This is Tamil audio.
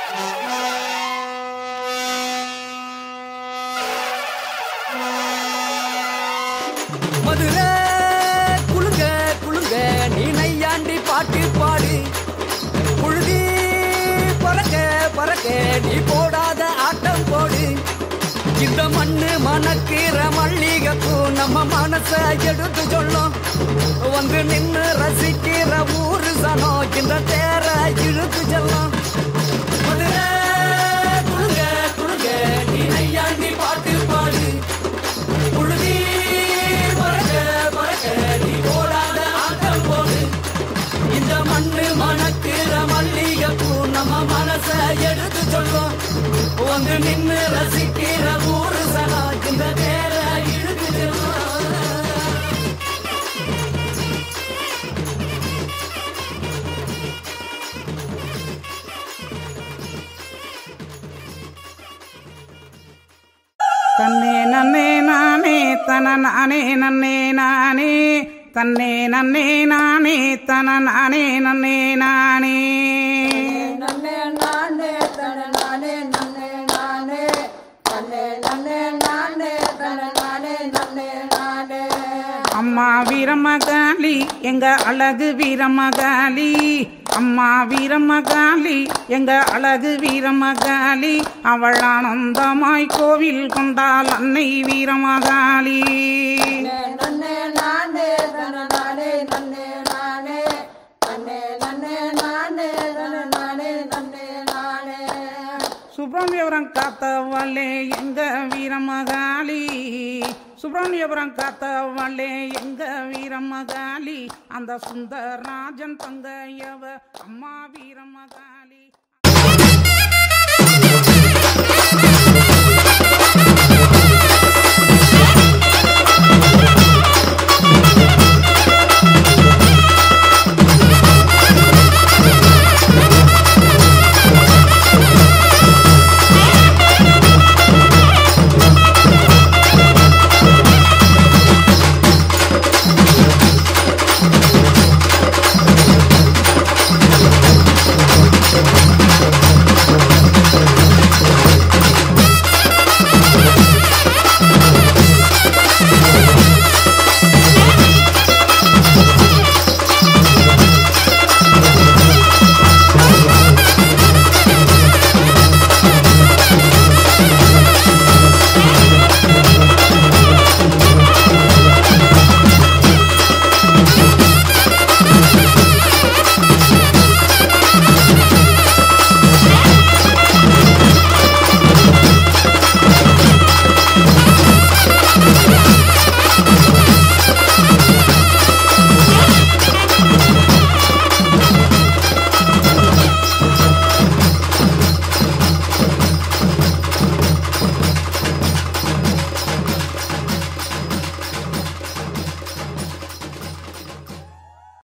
மதுரை குலுங்க குலுங்க நீ நையாண்டி பாட்டு பாடு புழுதி பறக்க பறக்க நீ போடாத ஆட்டம் போடு இந்த மண்ணு மணக்கிற மல்லிகைப்பூ நம்ம மனச எடுத்து சொல்லும் வந்து நின்னு ரசிக்கிற ஊரு சனம் இந்த தேர இழுத்து செல்லும் மதுரை குலுங்க குலுங்க நீ நையாண்டி பாட்டு பாடு புழுதி பறக்க பறக்க நீ போடாத ஆட்டம் போடு இந்த மண்ணு மணக்கிற மல்லிகைப்பூ நம்ம மனச எடுத்து சொல்லும் வந்து நின்னு ரசிக்கிற ஊரு சனா இந்த நேர இழுத்து செல்லும் தன்னே நன்னே நானே தன நானே நன்னே நானே தன்னே நன்னே நானே தன நானே நன்னே நானே நன்னே நானே தன நானே நன்னே நானே நன்னே நன்னே நானே தன நானே நன்னே நானே அம்மா வீரமகாளி எங்க அழகு வீரமகாளி அம்மா வீரமகாளி எங்க அழகு வீரமகாளி அவள் ஆனந்தமாய் கோவில் கொண்டாள் அன்னை வீரமகாளி நன்னே நானே தன நானே நன்னே நானே நன்னே நன்னே நானே தன நானே நன்னே நானே சுப்பிரமணியபுரம் காத்தவளே எங்க வீரமகாளி சுப்பிரமணியபுரம் காத்தவளே எங்க வீரமகாளி அந்த சுந்தரராஜன் தங்கையவ அம்மா வீரமகாளி